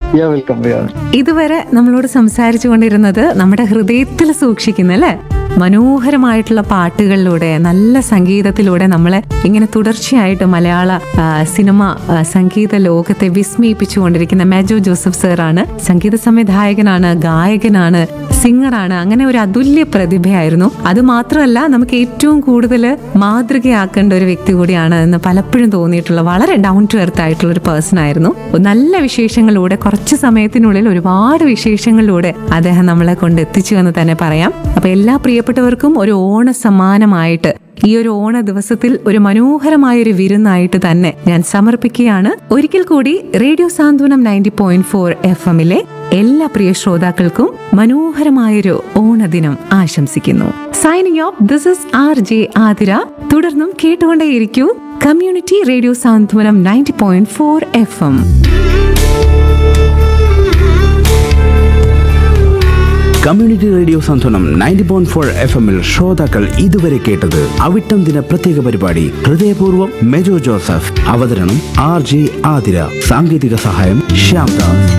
യാ welcome യാ ഇതുവരെ നമ്മളോട് സംസാരിച്ചു കൊണ്ടിരുന്നത് നമ്മുടെ ഹൃദയത്തിൽ സൂക്ഷിക്കുന്ന അല്ലേ മനോഹരമായിട്ടുള്ള പാട്ടുകളിലൂടെ നല്ല സംഗീതത്തിലൂടെ നമ്മളെ ഇങ്ങനെ തുടർച്ചയായിട്ട് മലയാള ആ, സിനിമ ആ, സംഗീത ലോകത്തെ വിസ്മയിപ്പിച്ചുകൊണ്ടിരിക്കുന്ന മാജോ ജോസഫ് സാറാണ് സംഗീത സംവിധായകനാണ് ഗായകനാണ് സിംഗറാണ് അങ്ങനെ ഒരു അതുല്യ പ്രതിഭയായിരുന്നു അത് മാത്രമല്ല നമുക്ക് ഏറ്റവും കൂടുതൽ മാതൃകയാക്കേണ്ട ഒരു വ്യക്തി കൂടിയാണ് എന്ന് പലപ്പോഴും തോന്നിയിട്ടുള്ള വളരെ ഡൗൺ ടു എർത്ത് ആയിട്ടുള്ള ഒരു പേഴ്സൺ ആയിരുന്നു നല്ല വിശേഷങ്ങളിലൂടെ കുറച്ച് സമയത്തിനുള്ളിൽ ഒരുപാട് വിശേഷങ്ങളിലൂടെ അദ്ദേഹം നമ്മളെ കൊണ്ട് എത്തിച്ചു എന്ന് തന്നെ പറയാം അപ്പൊ എല്ലാ പ്രിയപ്പെട്ടവർക്കും ഒരു ഓണ സമ്മാനമായിട്ട് ഈ ഒരു ഓണ ദിവസത്തിൽ ഒരു മനോഹരമായ ഒരു വിരുന്നായിട്ട് തന്നെ ഞാൻ സമർപ്പിക്കുകയാണ് ഒരിക്കൽ കൂടി Radio Santhwanam ninety point four F എമ്മിലെ എല്ലാ പ്രിയ ശ്രോതാക്കൾക്കും മനോഹരമായൊരു ഓണദിനം ആശംസിക്കുന്നു signing off this is R J Athira തുടർന്നും കേട്ടുകൊണ്ടേയിരിക്കൂ Community Radio Santhwanam ninety point four F M Community Radio Santhwanam ninety point four F എമ്മിൽ ശ്രോതാക്കൾ ഇതുവരെ കേട്ടത് അവിട്ടം ദിന പ്രത്യേക പരിപാടി ഹൃദയപൂർവ്വം മെജോ ജോസഫ് അവതരണം ആർ ജെ ആതിര സാങ്കേതിക സഹായം ശ്യാംദാസ്